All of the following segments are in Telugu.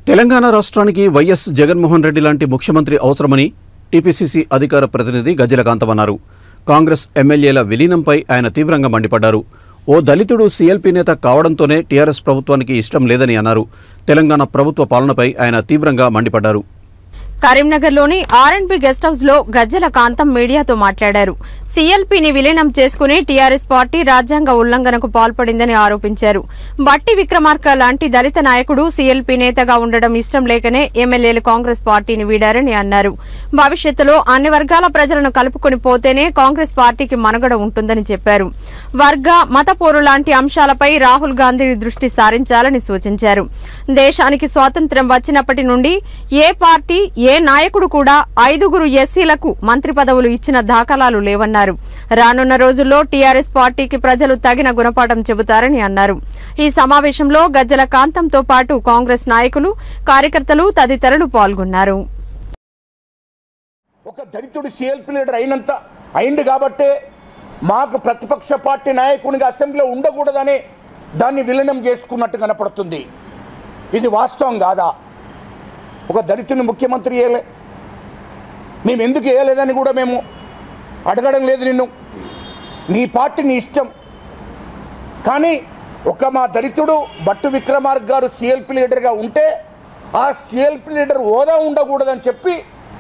తెలంగాణ రాష్ట్రానికి వైఎస్ జగన్మోహన్ రెడ్డి లాంటి ముఖ్యమంత్రి అవసరమని టీపీసీసీ అధికార ప్రతినిధి గజ్జల కాంతం అన్నారు కాంగ్రెస్ ఎమ్మెల్యేల విలీనంపై ఆయన తీవ్రంగా మండిపడ్డారు ఓ దళితుడు సీఎల్పీ నేత కావడంతోనే టీఆర్ఎస్ ప్రభుత్వానికి ఇష్టం లేదని అన్నారు తెలంగాణ ప్రభుత్వ పాలనపై ఆయన తీవ్రంగా మండిపడ్డారు కరీంనగర్లోని ఆర్ఎండ్బి గెస్ట్ హౌస్ లో గజ్జల కాంతం మీడియాతో మాట్లాడారు సీఎల్పీని విలీనం చేసుకుని టీఆర్ఎస్ పార్టీ రాజ్యాంగ ఉల్లంఘనకు పాల్పడిందని ఆరోపించారు బట్టి విక్రమార్క లాంటి దళిత నాయకుడు సీఎల్పీ నేతగా ఉండడం ఇష్టం లేకనే ఎమ్మెల్యేలు కాంగ్రెస్ పార్టీని వీడారని అన్నారు భవిష్యత్తులో అన్ని వర్గాల ప్రజలను కలుపుకొని పోతేనే కాంగ్రెస్ పార్టీకి మనుగడ ఉంటుందని చెప్పారు వర్గ మత పోరు లాంటి అంశాలపై రాహుల్ గాంధీ దృష్టి సారించాలని సూచించారు దేశానికి స్వాతంత్ర్యం వచ్చినప్పటి నుండి ఏ పార్టీ ఏ నాయకుడు కూడా ఐదుగురు ఎస్సీలకు మంత్రి పదవులు ఇచ్చిన దాఖలాలు లేవన్నారు రానున్న రోజుల్లో టీఆర్ఎస్ పార్టీకి ప్రజలు తగిన గుణపాఠం చెబుతారని అన్నారు ఈ సమావేశంలో గజ్జల కాంతంతో పాటు కాంగ్రెస్ నాయకులు కార్యకర్తలు తదితరులు పాల్గొన్నారు ఒక దళితుడు సిఎల్పి లీడర్ అయినంత అయింది కాబట్టే మాకు ప్రతిపక్ష పార్టీ నాయకునిగా అసెంబ్లీలో ఉండకూడదని దాన్ని విలీనం చేసుకున్నట్టు కనపడుతుంది ఇది వాస్తవం కాదా ఒక దళితుని ముఖ్యమంత్రి వేయలే మేము ఎందుకు వేయలేదని కూడా మేము అడగడం లేదు నిన్ను నీ పార్టీ నీ ఇష్టం కానీ ఒక మా దళితుడు భట్టు విక్రమార్క గారు సిఎల్పి లీడర్గా ఉంటే ఆ సిఎల్పి లీడర్ హోదా ఉండకూడదని చెప్పి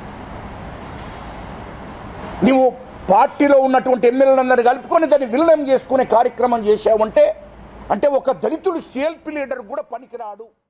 నీవు పార్టీలో ఉన్నటువంటి ఎమ్మెల్యేలందరినీ కలుపుకొని దాన్ని విలీనం చేసుకునే కార్యక్రమం చేశావంటే అంటే ఒక దళితుడు సిఎల్పి లీడర్ కూడా పనికిరాడు